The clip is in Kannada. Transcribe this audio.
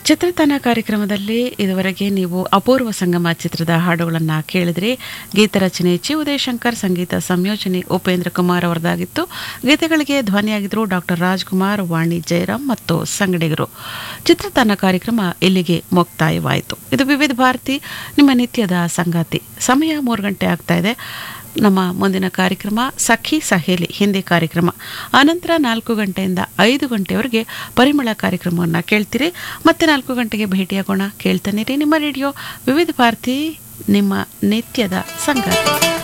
ಚಿತ್ರತಾನ ಕಾರ್ಯಕ್ರಮದಲ್ಲಿ ಇದುವರೆಗೆ ನೀವು ಅಪೂರ್ವ ಸಂಗಮ ಚಿತ್ರದ ಹಾಡುಗಳನ್ನು ಕೇಳಿದ್ರಿ ಗೀತರಚನೆ ಚಿ ಉದಯಶಂಕರ್ ಸಂಗೀತ ಸಂಯೋಜನೆ ಉಪೇಂದ್ರ ಕುಮಾರ್ ಅವರದಾಗಿತ್ತು ಗೀತೆಗಳಿಗೆ ಧ್ವನಿಯಾಗಿದ್ದರು ಡಾಕ್ಟರ್ ರಾಜ್ಕುಮಾರ್ ವಾಣಿ ಜಯರಾಮ್ ಮತ್ತು ಸಂಗಡಿಗರು ಚಿತ್ರತಾನ ಕಾರ್ಯಕ್ರಮ ಇಲ್ಲಿಗೆ ಮುಕ್ತಾಯವಾಯಿತು ಇದು ವಿವಿಧ ಭಾರತಿ ನಿಮ್ಮ ನಿತ್ಯದ ಸಂಗಾತಿ ಸಮಯ ಮೂರು ಗಂಟೆ ಆಗ್ತಾ ಇದೆ ನಮ್ಮ ಮುಂದಿನ ಕಾರ್ಯಕ್ರಮ ಸಖಿ ಸಹೇಲಿ ಹಿಂದಿ ಕಾರ್ಯಕ್ರಮ ಆನಂತರ ನಾಲ್ಕು ಗಂಟೆಯಿಂದ ಐದು ಗಂಟೆವರೆಗೆ ಪರಿಮಳ ಕಾರ್ಯಕ್ರಮವನ್ನು ಕೇಳ್ತೀರಿ ಮತ್ತೆ ನಾಲ್ಕು ಗಂಟೆಗೆ ಭೇಟಿಯಾಗೋಣ ಕೇಳ್ತಾನಿರಿ ನಿಮ್ಮ ರೇಡಿಯೋ ವಿವಿಧ ಭಾರತಿ ನಿಮ್ಮ ನಿತ್ಯದ ಸಂಗಾತಿ